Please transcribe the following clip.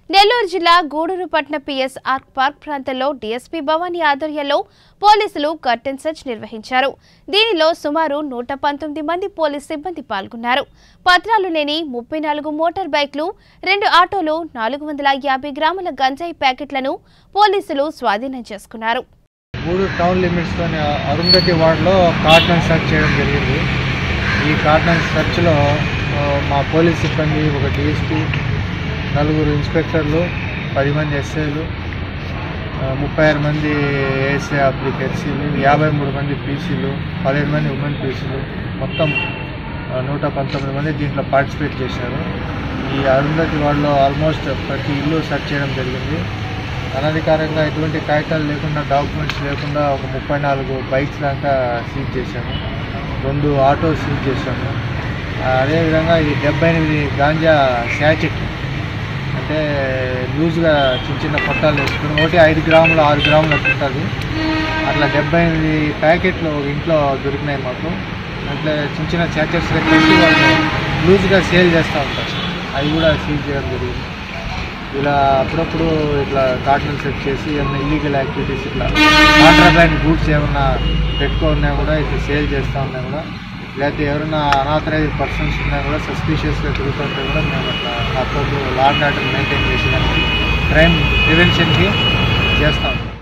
నెల్లూరు జిల్లా గూడూరు పట్న PS ark park ప్రాంతంలో డీఎస్పీ భవానీ ఆధ్వర్యంలో పోలీసులు కర్టెన్ సెర్చ్ నిర్వహించారు దీనిలో సుమారు నూట పంతొమ్మిది మంది పోలీస్ సిబ్బంది పాల్గొన్నారు పత్రాలు లేని ముప్పై నాలుగు మోటార్ బైక్లు రెండు ఆటోలు నాలుగు వందల యాభై గ్రాముల గంజాయి ప్యాకెట్లను పోలీసులు స్వాధీనం చేసుకున్నారు మూడు టౌన్ లిమిట్స్లోని అరుంధతి వార్డులో కార్డన్ సెర్చ్ చేయడం జరిగింది ఈ కార్డన్ సెర్చ్లో ఆ, మా పోలీస్ సిబ్బంది ఒక డిఎస్పీ నలుగురు ఇన్స్పెక్టర్లు పది మంది ఎస్ఐలు ముప్పై ఆరు మంది ఏఎస్ఐ అప్లిక్ ఎస్సీలు యాభై మూడు మంది పీసీలు పదిహేను మంది ఉమెన్ పీసీలు మొత్తం ఆ, నూట పంతొమ్మిది మంది దీంట్లో పార్టిసిపేట్ చేశారు ఈ అరుంధతి వార్డులో ఆల్మోస్ట్ ప్రతి ఇల్లు సెర్చ్ చేయడం జరిగింది అనధికారంగా ఎటువంటి కాగితాలు లేకుండా డాక్యుమెంట్స్ లేకుండా ఒక ముప్పై నాలుగు బైక్స్ దాకా సీజ్ చేశాము రెండు ఆటో సీజ్ చేశాము ఆ, అదేవిధంగా ఈ డెబ్బై ఎనిమిది గాంజా శాచెట్ అంటే లూజ్గా చిన్న చిన్న పొట్టాలు వేసుకుని ఒకటి ఐదు గ్రాములు ఆరు గ్రాములు అట్లా ఉంటుంది అట్లా డెబ్బై ఎనిమిది ప్యాకెట్లు ఒక ఇంట్లో దొరికినాయి మాకు అట్లా చిన్న చిన్న శాచెట్స్ పెట్టి వాళ్ళు లూజ్గా సేల్ చేస్తూ ఉంటారు అవి కూడా సీజ్ చేయడం జరిగింది ఇలా అప్పుడప్పుడు ఇట్లా కార్టన్ సెట్ చేసి ఏమైనా ఇల్లీగల్ యాక్టివిటీస్ ఇట్లా కాంట్రాబ్యాండ్ గూడ్స్ ఏమన్నా పెట్టుకున్నా కూడా ఇట్లా సేల్ చేస్తూ ఉన్నా కూడా లేకపోతే ఎవరైనా అనాథరైజ్డ్ పర్సన్స్ ఉన్నా కూడా సస్పీషియస్గా తిరుగుతుంటే కూడా మేము అట్లా అప్పుడప్పుడు లా అండ్ ఆర్డర్ మెయింటైన్ చేసేదానికి క్రైమ్ ప్రివెన్షన్కి చేస్తాం